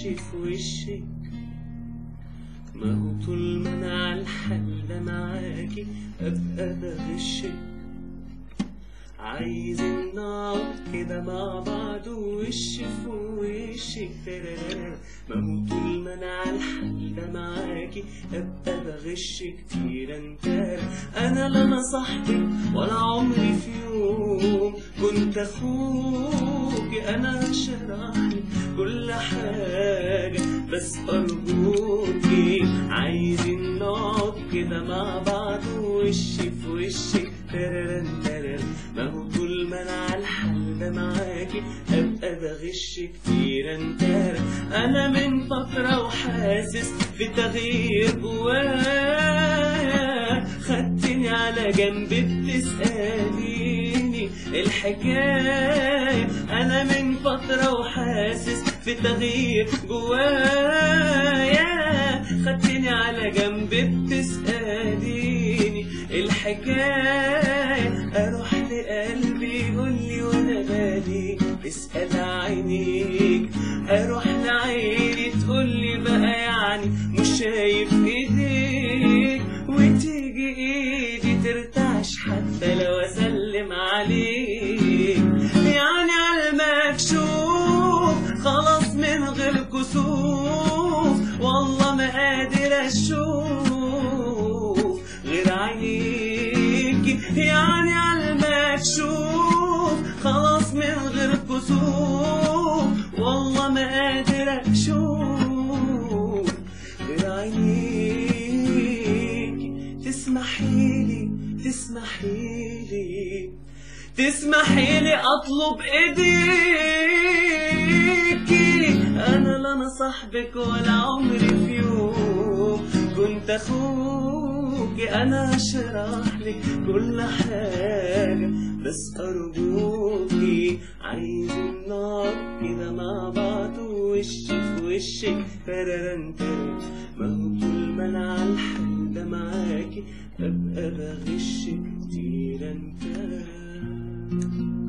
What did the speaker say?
وشي في وشك ما هو طول ما انا على الحل ده معاكي ابقى بغشك عايزين نقعد كده مع بعض وش في وشك ترارارا. ما هو طول ما انا على الحل ده معاكي ابقى بغش كتير انت انا لا انا صاحبك ولا عمري في يوم كنت اخوك انا هشرح لك كل حاجة بس ارجوكي عايزين نقعد كده مع بعض وش في وشك ترارن ترارن ما هو طول ما انا على الحل ده معاكي ابقى بغش كتير انت انا من فترة وحاسس بتغيير جوايا خدتني على جنب بتسأليني الحكاية انا من فترة وحاسس بتغيير جوايا خدتني على جنب بتسأليني الحكاية اروح لقلبي يقولي وانا بالي اسأل عينيك اروح لعيني تقولي بقى يعني مش شايف ايديك وتيجي ايدي ترتعش حتى لو اسلم عليك يعني على المكشوف خلاص من غير كسوف والله ما قادر اشوف غير عينيك يعني على المكشوف خلاص من غير كسوف والله ما قادر اشوف غير عينيك تسمحيلي تسمحيلي تسمحيلي اطلب ايديكي انا لا انا صاحبك ولا عمري في يوم كنت اخوك انا هشرح لك كل حاجة بس ارجوكي عايزين نقعد كده مع بعض وش في وشك تررن تررن ما هو طول ما انا على الحل ده معاكي ابقى بغش كتير انت